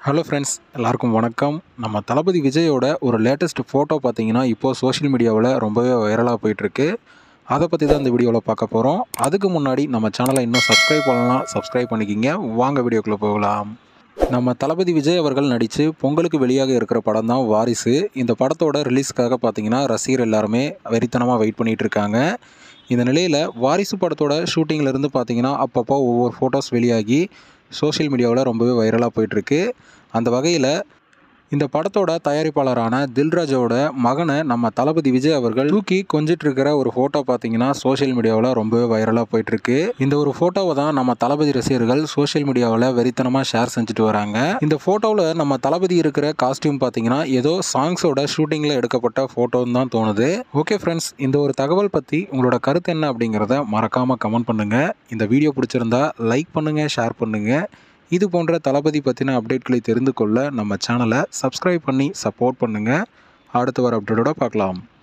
hello friends எல்லாருக்கும் வணக்கம் நம்ம தளபதி விஜயோட ஒரு லேட்டஸ்ட் ஃபோட்டோ பார்த்தீங்கன்னா இப்போது சோஷியல் மீடியாவில் ரொம்பவே வைரலாக போயிட்டுருக்கு அதை பற்றி தான் இந்த வீடியோவில் பார்க்க போகிறோம் அதுக்கு முன்னாடி நம்ம சேனலை இன்னும் சப்ஸ்கிரைப் பண்ணலாம் சப்ஸ்கிரைப் பண்ணிக்கிங்க வாங்க வீடியோக்குள்ளே போகலாம் நம்ம தளபதி விஜய் அவர்கள் நடித்து பொங்கலுக்கு வெளியாக இருக்கிற படம் தான் வாரிசு இந்த படத்தோட ரிலீஸ்க்காக பார்த்தீங்கன்னா ரசிகர் எல்லாருமே வெறித்தனமாக வெயிட் பண்ணிகிட்டு இருக்காங்க இந்த நிலையில் வாரிசு படத்தோட ஷூட்டிங்கில் இருந்து பார்த்தீங்கன்னா அப்பப்போ ஒவ்வொரு ஃபோட்டோஸ் வெளியாகி சோஷியல் மீடியாவில் ரொம்பவே வைரலாக போயிட்டுருக்கு அந்த வகையில் இந்த படத்தோட தயாரிப்பாளரான தில்ராஜோட மகனை நம்ம தளபதி விஜய் அவர்கள் தூக்கி கொஞ்சிட்டு இருக்கிற ஒரு ஃபோட்டோ பார்த்தீங்கன்னா சோஷியல் மீடியாவில் ரொம்பவே வைரலாக போயிட்டுருக்கு இந்த ஒரு ஃபோட்டோவை தான் நம்ம தளபதி ரசிகர்கள் சோஷியல் மீடியாவில் வெறித்தனமாக ஷேர் செஞ்சுட்டு வராங்க இந்த ஃபோட்டோவில் நம்ம தளபதி இருக்கிற காஸ்டியூம் பார்த்தீங்கன்னா ஏதோ சாங்ஸோட ஷூட்டிங்கில் எடுக்கப்பட்ட ஃபோட்டோன்னு தான் தோணுது ஓகே ஃப்ரெண்ட்ஸ் இந்த ஒரு தகவல் பற்றி உங்களோட கருத்து என்ன அப்படிங்கிறத மறக்காமல் கமெண்ட் பண்ணுங்கள் இந்த வீடியோ பிடிச்சிருந்தா லைக் பண்ணுங்கள் ஷேர் பண்ணுங்கள் இது போன்ற தளபதி பற்றின அப்டேட்களை தெரிந்து கொள்ள நம்ம சேனலை சப்ஸ்கிரைப் பண்ணி சப்போர்ட் பண்ணுங்கள் அடுத்து வர அப்டேட்டோட பார்க்கலாம்